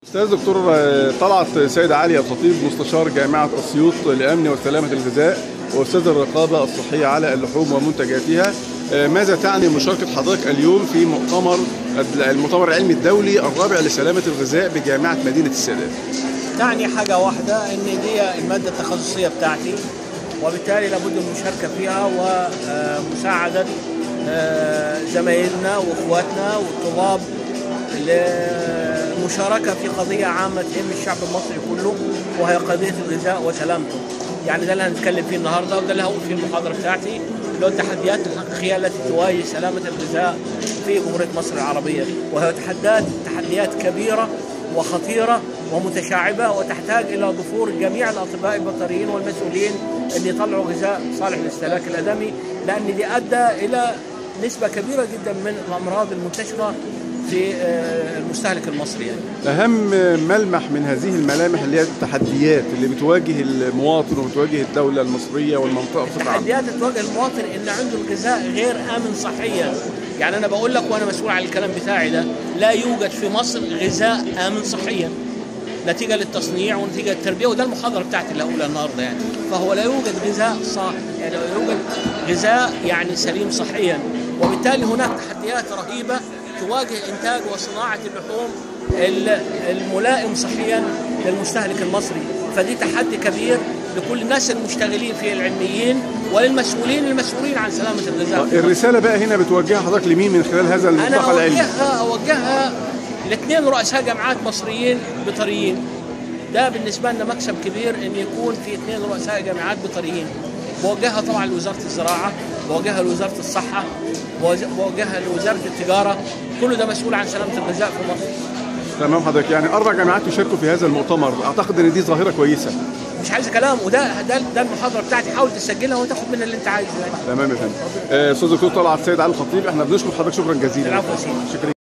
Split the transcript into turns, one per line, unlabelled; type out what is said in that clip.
استاذ دكتور طلعت سيد علي الخطيب مستشار جامعه اسيوط لامن وسلامه الغذاء واستاذ الرقابه الصحيه على اللحوم ومنتجاتها ماذا تعني مشاركه حضرتك اليوم في مؤتمر المؤتمر العلمي الدولي الرابع لسلامه الغذاء بجامعه مدينه السادات
تعني حاجه واحده ان دي الماده التخصصيه بتاعتي وبالتالي لابد من المشاركه فيها ومساعده زمايلنا واخواتنا والطلاب للمشاركة في قضية عامة تهم الشعب المصري كله وهي قضية الغذاء وسلامته يعني ده اللي هنتكلم فيه النهارده وده اللي هقول فيه المحاضرة بتاعتي اللي هو التحديات الحقيقية التي تواجه سلامة الغذاء في جمهورية مصر العربية وهي تحديات تحديات كبيرة وخطيرة ومتشعبة وتحتاج إلى ظفور جميع الأطباء البيطريين والمسؤولين أن يطلعوا غذاء صالح للاستهلاك الآدمي لأن دي أدى إلى نسبة كبيرة جدا من الأمراض المنتشرة في المستهلك المصري يعني.
اهم ملمح من هذه الملامح اللي هي التحديات اللي بتواجه المواطن وبتواجه الدوله المصريه والمنطقه بصفه عامه
التحديات اللي بتواجه المواطن ان عنده الغذاء غير امن صحيا يعني انا بقول لك وانا مسؤول عن الكلام بتاعي ده لا يوجد في مصر غذاء امن صحيا نتيجه للتصنيع ونتيجه للتربيه وده المحاضره بتاعتي اللي هقولها النهارده يعني فهو لا يوجد غذاء صح يعني لا يوجد غذاء يعني سليم صحيا وبالتالي هناك تحديات رهيبه تواجه انتاج وصناعه اللحوم الملائم صحيا للمستهلك المصري فدي تحدي كبير لكل الناس المشتغلين فيه العلميين وللمسؤولين المسؤولين عن سلامه الغذاء
الرساله بقى هنا بتوجهها حضرتك لمين من خلال هذا
انا
الملتقى العلمي
اوجهها اوجهها لاثنين رؤساء جامعات مصريين بيطريين ده بالنسبه لنا مكسب كبير ان يكون في اثنين رؤساء جامعات بيطريين بوجهها طبعا لوزاره الزراعه بوجهها لوزاره الصحه بوجهها لوزاره التجاره كل ده مسؤول عن سلامه الغذاء في مصر
تمام حضرتك يعني اربع جامعات يشاركوا في هذا المؤتمر اعتقد ان دي ظاهره كويسه
مش عايز كلام وده ده ده المحاضره بتاعتي حاول تسجلها وتاخد منها اللي انت عايزه يعني
تمام يا فندم استاذ دكتور طلعت سيد علي الخطيب احنا بنشكر حضرتك شكرا جزيلا
العفو يا سيدي
شكرا